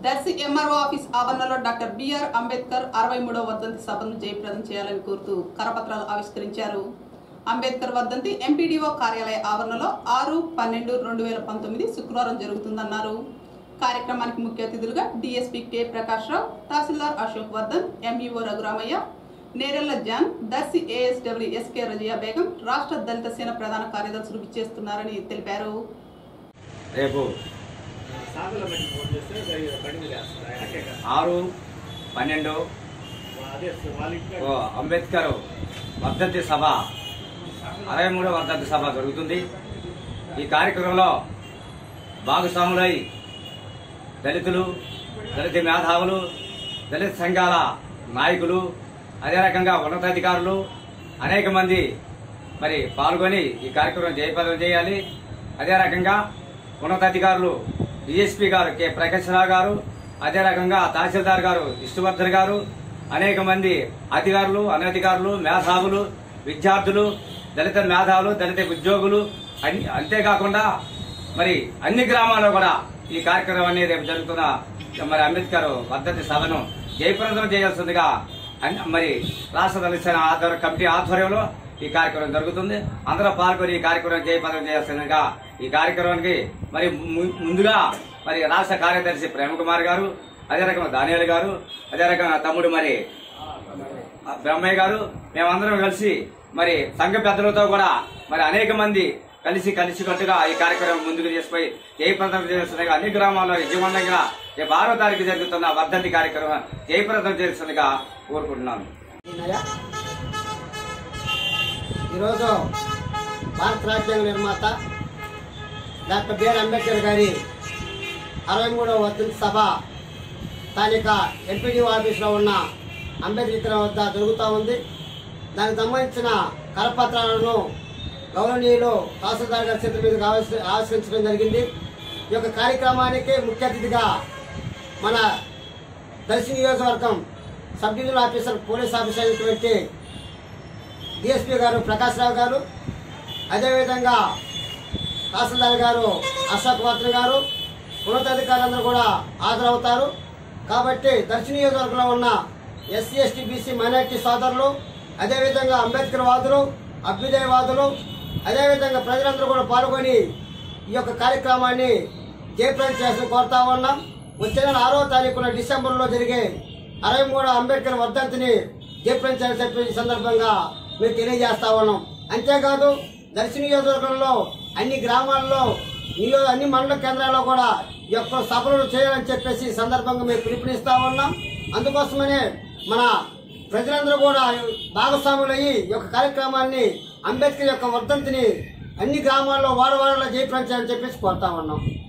Darsi MRO office ఆవరణలో doctor BR Ambedkar అరవై మూడవ వర్ధంతి సభను జయప్రదం చేయాలని కోరుతూ కరపత్రాలు ఆవిష్కరించారు అంబేద్కర్ వర్ధంతి ఎంపీడీఓ కార్యాలయ ఆవరణలో ఆరు పన్నెండు రెండు వేల పంతొమ్మిది శుక్రవారం జరుగుతుందన్నారు కార్యక్రమానికి ముఖ్య అతిథులుగా డీఎస్పీ కె ప్రకాష్ రావు తహసీల్దార్ Ashok Vardhan MEO Raghuramayya Nerella John Darsi ASW SK Razia Begum రాష్ట్ర దళిత సేన ప్రధాన కార్యదర్శులు విచ్చేస్తున్నారని తెలిపారు రేపు సాగులో పెట్టి ఫోన్ చేస్తే సరిగ్గా బండి మీద వేస్తారు ఆయనకే కాదు. ఆరు పన్నెండు అదే వాళ్ళ ఇంట్లో ఓ అంబేద్కర్ వర్ధంతి సభ అరవై మూడవ వర్ధంతి సభ జరుగుతుంది ఈ కార్యక్రమంలో భాగస్వాములై దళితులు దళిత మేధావులు దళిత సంఘాల నాయకులు అదే రకంగా ఉన్నతాధికారులు అనేక మంది మరి పాల్గొని ఈ కార్యక్రమం జయప్రదం చేయాలి అదే రకంగా ఉన్నతాధికారులు డిఎస్పీ గారు కె ప్రకాశ్ రావు గారు అదే రకంగా తహసీల్దార్ గారు విష్ణువర్ధన్ గారు అనేక మంది అధికారులు అనధికారులు మేధావులు విద్యార్థులు దళిత మేధావులు దళిత ఉద్యోగులు అన్ని అంతేకాకుండా మరి అన్ని గ్రామాల్లో కూడా ఈ కార్యక్రమాన్ని రేపు జరుగుతున్న మరి అంబేద్కర్ వర్ధంతి సభను జయప్రదం చేయాల్సిందిగా అన్ని- మరి రాష్ట్ర దళిత ఆధ్వర్య కమిటీ ఆధ్వర్యంలో ఈ కార్యక్రమం జరుగుతుంది అందరూ పాల్గొని ఈ కార్యక్రమం జయప్రదం చేయాల్సిందిగా ఈ కార్యక్రమానికి మరి ము- ముందుగా మరి రాష్ట్ర కార్యదర్శి ప్రేమకుమార్ గారు అదే రకంగా దానియాలు గారు అదే రకంగా తమ్ముడు మరి ఆ బ్రహ్మయ్య గారు మేమందరం కలిసి మరి సంఘ పెద్దలతో కూడా మరి అనేక మంది కలిసి కలిసికట్టుగా ఈ కార్యక్రమం ముందుకు తీసుకుపోయి జయప్రదం చేస్తుండగా అన్ని గ్రామాల్లో విజయవంతంగా రేపు ఆరో తారీఖు జరుగుతున్న వర్ధంతి కార్యక్రమం జయప్రదం చేస్తుండగా కోరుకుంటున్నాను ఈయనగా ఈరోజు భారత రాజ్యాంగ నిర్మాత డాక్టర్ బిఆర్ అంబేద్కర్ గారి అరవై మూడవ వర్ధంతి సభ స్థానిక ఎంపీడీఓ ఆఫీసులో ఉన్న అంబేద్కర్ విగ్రహం వద్ద జరుగుతూ ఉంది దానికి సంబంధించిన కరపత్రాలను గౌరవనీయులు తహసీల్దార్ గారి చేతుల మీదుగా ఆవిష్క ఆవిష్కరించడం జరిగింది ఈ యొక్క కార్యక్రమానికి ముఖ్య అతిథిగా మన దర్శి నియోజకవర్గం sub divisional officer police officer అయినటువంటి డిఎస్పీ గారు ప్రకాష్ రావు గారు అదేవిధంగా తహసీల్దార్ గారు అశోక్ వర్ధన్ గారు ఉన్నతాధికారులందరూ కూడా హాజరవుతారు కాబట్టి దర్శి నియోజకవర్గంలో ఉన్న ఎస్సీ ఎస్టీ బీసీ మైనార్టీ సోదరులు అదేవిధంగా అంబేద్కర్ వాదులు అభ్యుదయవాదులు అదేవిధంగా ప్రజలందరూ కూడా పాల్గొని ఈ యొక్క కార్యక్రమాన్ని జయప్రదం చేసి కోరుతా ఉన్నాం వచ్చే నెల ఆరో తారీఖున డిసెంబర్లో జరిగే అరవై మూడో అంబేద్కర్ వర్ధంతిని జయప్రదం చేయాలని చెప్పి ఈ సందర్భంగా మేము తెలియజేస్తా ఉన్నాం అంతేకాదు దర్శి నియోజకవర్గంలో అన్ని గ్రామాల్లో నియో అన్ని మండల కేంద్రాల్లో కూడా ఈ యొక్క సభలను చేయాలని చెప్పేసి ఈ సందర్భంగా మేము పిలుపునిస్తా ఉన్నాం అందుకోసమనే మన ప్రజలందరూ కూడా భాగస్వాములయ్యి ఈ యొక్క కార్యక్రమాన్ని అంబేద్కర్ యొక్క వర్ధంతిని అన్ని గ్రామాల్లో వాడవాడలో జయప్రదం చేయాలని చెప్పేసి కోరుతా ఉన్నాం